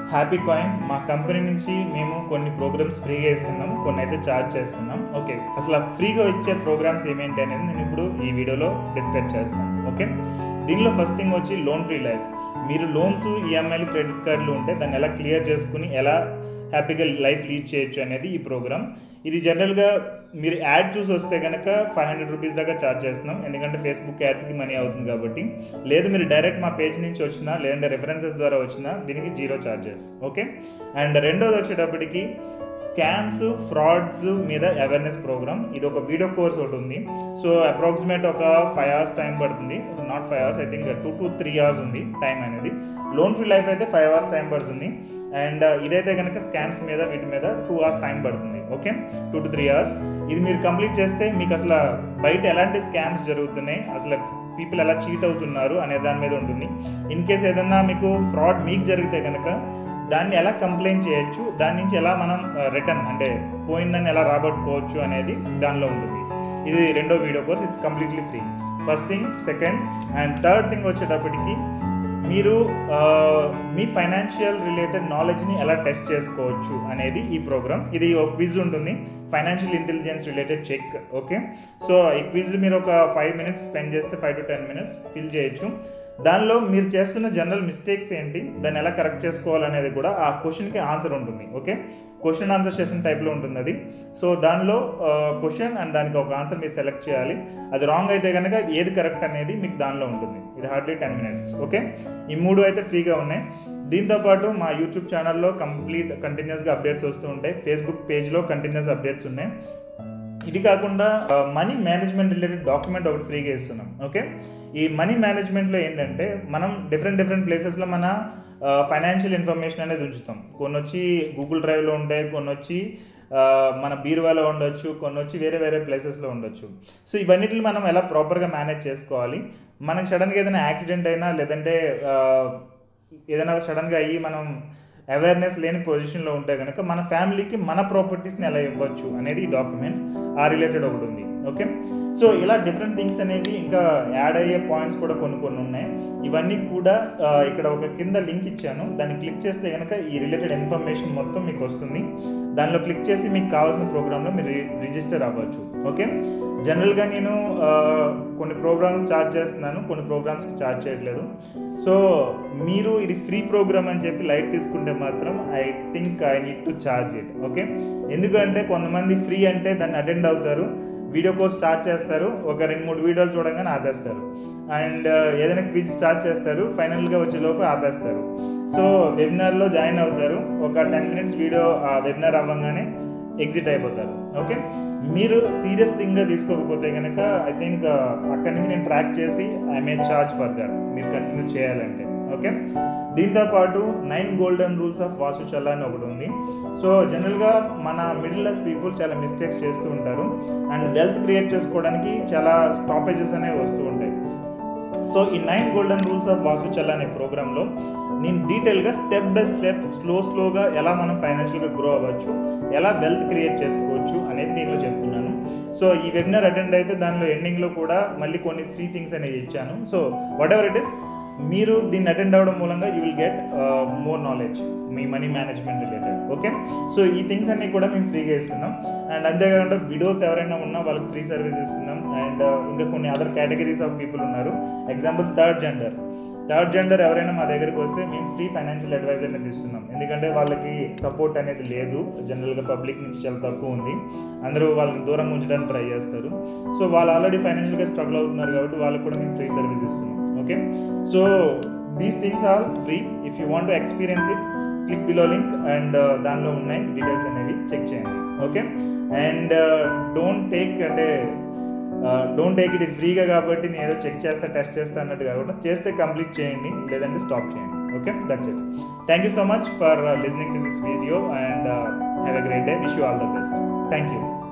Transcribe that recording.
happy coin మా company నుంచి మేము కొన్ని ప్రోగ్రామ్స్ ఫ్రీగా ఇస్తున్నాం కొన్ని అయితే ఛార్జ్ చేస్తున్నాం ఓకే అసలు ఆ ఫ్రీగా ఇచ్చే ప్రోగ్రామ్స్ ఏమేంటి అనేది నేను ఇప్పుడు ఈ వీడియోలో డిస్క్రైబ్ చేస్తాను ఓకే దీనిలో ఫస్ట్ థింగ్ వచ్చి లోన్ ఫ్రీ లైఫ్ మీరు లోన్స్ ఈఎంఐలు క్రెడిట్ కార్డులు ఉంటే దాన్ని ఎలా క్లియర్ చేసుకుని ఎలా హ్యాపీగా లైఫ్ లీడ్ చేయొచ్చు అనేది ఈ ప్రోగ్రామ్ ఇది జనరల్గా మీరు యాడ్ చూసి వస్తే కనుక ఫైవ్ హండ్రెడ్ రూపీస్ దాకా ఛార్జ్ చేస్తున్నాం ఎందుకంటే ఫేస్బుక్ యాడ్స్కి మనీ అవుతుంది కాబట్టి లేదు మీరు డైరెక్ట్ మా పేజ్ నుంచి వచ్చినా లేదంటే రెఫరెన్సెస్ ద్వారా వచ్చినా దీనికి జీరో ఛార్జెస్ ఓకే అండ్ రెండోది వచ్చేటప్పటికి స్కామ్స్ ఫ్రాడ్స్ మీద అవేర్నెస్ ప్రోగ్రామ్ ఇది ఒక వీడియో కోర్స్ ఒకటి ఉంది సో అప్రాక్సిమేట్ ఒక ఫైవ్ అవర్స్ టైం పడుతుంది not five hours I think two to three hours ఉంది టైం అనేది లోన్ ఫ్రీ లైఫ్ అయితే ఫైవ్ అవర్స్ టైం పడుతుంది అండ్ ఇదైతే కనుక స్కామ్స్ మీద వీటి మీద టూ అవర్స్ టైం పడుతుంది okay two to three hours ఇది మీరు కంప్లీట్ చేస్తే మీకు అసలు బయట ఎలాంటి స్కామ్స్ జరుగుతున్నాయి అసలు పీపుల్ ఎలా చీట్ అవుతున్నారు అనే దాని మీద ఉంటుంది ఇన్ కేస్ ఏదన్నా మీకు ఫ్రాడ్ మీకు జరిగితే కనుక దాన్ని ఎలా కంప్లైంట్ చేయొచ్చు దాని నుంచి ఎలా మనం రిటర్న్ అంటే పోయిందని ఎలా రాబట్టుకోవచ్చు అనేది దానిలో ఉంటుంది ఇది రెండో video course it's completely free first thing second and third thing వచ్చేటప్పటికి మీరు మీ ఫైనాన్షియల్ రిలేటెడ్ నాలెడ్జ్ని ఎలా టెస్ట్ చేసుకోవచ్చు అనేది ఈ ప్రోగ్రామ్ ఇది ఒక క్విజ్ ఉంటుంది financial intelligence related check okay so ఈ క్విజ్ మీరు ఒక ఫైవ్ మినిట్స్ స్పెండ్ చేస్తే five to ten minutes fill చేయొచ్చు దానిలో మీరు చేస్తున్న జనరల్ మిస్టేక్స్ ఏంటి దాన్ని ఎలా కరెక్ట్ చేసుకోవాలనేది కూడా ఆ క్వశ్చన్కి ఆన్సర్ ఉంటుంది ఓకే క్వశ్చన్ ఆన్సర్ సెషన్ టైప్లో ఉంటుంది అది సో దానిలో క్వశ్చన్ అండ్ దానికి ఒక ఆన్సర్ మీరు సెలెక్ట్ చేయాలి అది రాంగ్ అయితే కనుక ఏది కరెక్ట్ అనేది మీకు దానిలో ఉంటుంది ఇది హార్డ్లీ టెన్ మినిట్స్ ఓకే ఈ మూడు అయితే ఫ్రీగా ఉన్నాయి దీంతోపాటు మా యూట్యూబ్ ఛానల్లో కంప్లీట్ కంటిన్యూస్గా అప్డేట్స్ వస్తూ ఉంటాయి ఫేస్బుక్ పేజ్లో కంటిన్యూస్ అప్డేట్స్ ఉన్నాయి ఇది కాకుండా మనీ మేనేజ్మెంట్ రిలేటెడ్ డాక్యుమెంట్ ఒకటి ఫ్రీగా ఇస్తున్నాం ఓకే ఈ మనీ మేనేజ్మెంట్లో ఏంటంటే మనం డిఫరెంట్ డిఫరెంట్ ప్లేసెస్లో మన ఫైనాన్షియల్ ఇన్ఫర్మేషన్ అనేది ఉంచుతాం కొన్ని వచ్చి గూగుల్ డ్రైవ్లో ఉంటాయి కొన్ని వచ్చి మన బీరువాలో ఉండొచ్చు కొన్ని వచ్చి వేరే వేరే ప్లేసెస్లో ఉండొచ్చు సో ఇవన్నిటిని మనం ఎలా ప్రాపర్గా మేనేజ్ చేసుకోవాలి మనకు సడన్గా ఏదైనా యాక్సిడెంట్ అయినా లేదంటే ఏదైనా సడన్గా అయ్యి మనం అవేర్నెస్ లేని పొజిషన్లో ఉంటే కనుక మన ఫ్యామిలీకి మన ప్రాపర్టీస్ని ఎలా ఇవ్వచ్చు అనేది ఈ డాక్యుమెంట్ ఆ రిలేటెడ్ ఒకటి ఉంది ఓకే సో ఇలా డిఫరెంట్ థింగ్స్ అనేవి ఇంకా యాడ్ అయ్యే పాయింట్స్ కూడా కొన్ని కొన్ని ఉన్నాయి ఇవన్నీ కూడా ఇక్కడ ఒక కింద లింక్ ఇచ్చాను దాన్ని క్లిక్ చేస్తే కనుక ఈ రిలేటెడ్ ఇన్ఫర్మేషన్ మొత్తం మీకు వస్తుంది దానిలో క్లిక్ చేసి మీకు కావాల్సిన ప్రోగ్రాంలో మీరు రిజిస్టర్ అవ్వచ్చు ఓకే జనరల్గా నేను కొన్ని ప్రోగ్రామ్స్ ఛార్జ్ చేస్తున్నాను కొన్ని ప్రోగ్రామ్స్కి ఛార్జ్ చేయట్లేదు సో మీరు ఇది ఫ్రీ ప్రోగ్రామ్ అని చెప్పి లైట్ తీసుకుంటే మాత్రం I think I need to charge it okay ఎందుకంటే కొంతమంది ఫ్రీ అంటే దాన్ని అటెండ్ అవుతారు వీడియో కోర్స్ స్టార్ట్ చేస్తారు ఒక రెండు మూడు వీడియోలు చూడగానే ఆపేస్తారు అండ్ ఏదైనా క్విజ్ స్టార్ట్ చేస్తారు ఫైనల్గా వచ్చే లోపు ఆపేస్తారు సో వెబినార్లో జాయిన్ అవుతారు ఒక టెన్ మినిట్స్ వీడియో ఆ వెబినార్ అవ్వగానే ఎగ్జిట్ అయిపోతారు ఓకే మీరు సీరియస్ థింగ్గా తీసుకోకపోతే కనుక ఐ థింక్ అక్కడి నుంచి నేను ట్రాక్ చేసి I may charge for that మీరు కంటిన్యూ చేయాలంటే ఓకే దీంతో పాటు nine golden rules of Vasu Challa అని ఒకటి ఉంది సో జనరల్గా మన మిడిల్ క్లాస్ పీపుల్ చాలా మిస్టేక్స్ చేస్తూ ఉంటారు అండ్ వెల్త్ క్రియేట్ చేసుకోవడానికి చాలా స్టాపేజెస్ అనేవి వస్తూ ఉంటాయి సో ఈ nine golden rules of Vasu Challa అనే ప్రోగ్రాంలో నేను డీటెయిల్గా స్టెప్ బై స్టెప్ స్లో స్లోగా ఎలా మనం ఫైనాన్షియల్గా గ్రో అవ్వచ్చు ఎలా వెల్త్ క్రియేట్ చేసుకోవచ్చు అనేది దీనిలో చెప్తున్నాను సో ఈ వెబినార్ అటెండ్ అయితే దానిలో ఎండింగ్లో కూడా మళ్ళీ కొన్ని ఫ్రీ థింగ్స్ అనేది ఇచ్చాను so whatever it is మీరు దీన్ని అటెండ్ అవ్వడం మూలంగా you will get more knowledge మీ money management related okay so ఈ థింగ్స్ అన్ని కూడా మేము ఫ్రీగా ఇస్తున్నాం అండ్ అంతేకాకుండా విడోస్ ఎవరైనా ఉన్నా వాళ్ళకి ఫ్రీ సర్వీస్ ఇస్తున్నాం అండ్ ఇంకా కొన్ని అదర్ కేటగిరీస్ ఆఫ్ పీపుల్ ఉన్నారు example third gender third gender ఎవరైనా మా దగ్గరికి వస్తే మేము ఫ్రీ ఫైనాన్షియల్ అడ్వైజర్ అనేది ఇస్తున్నాం ఎందుకంటే వాళ్ళకి సపోర్ట్ అనేది లేదు జనరల్గా పబ్లిక్ నుంచి చాలా తక్కువ ఉంది అందరూ వాళ్ళని దూరం ఉంచడానికి ట్రై చేస్తారు సో వాళ్ళు ఆల్రెడీ ఫైనాన్షియల్గా స్ట్రగుల్ అవుతున్నారు కాబట్టి వాళ్ళకి కూడా మేము ఫ్రీ సర్వీస్ ఇస్తున్నాం okay so these things are free if you want to experience it click below link and దానిలో ఉన్నాయి డీటెయిల్స్ అనేవి చెక్ చేయండి ఓకే అండ్ డోంట్ టేక్ అంటే డోంట్ టేక్ ఇట్ ఫ్రీగా కాబట్టి నేను ఏదో చెక్ చేస్తా టెస్ట్ చేస్తా అన్నట్టు కాకుండా చేస్తే కంప్లీట్ చేయండి లేదంటే స్టాప్ చేయండి okay that's it thank you so much for listening to this video and have a great day wish you all the best thank you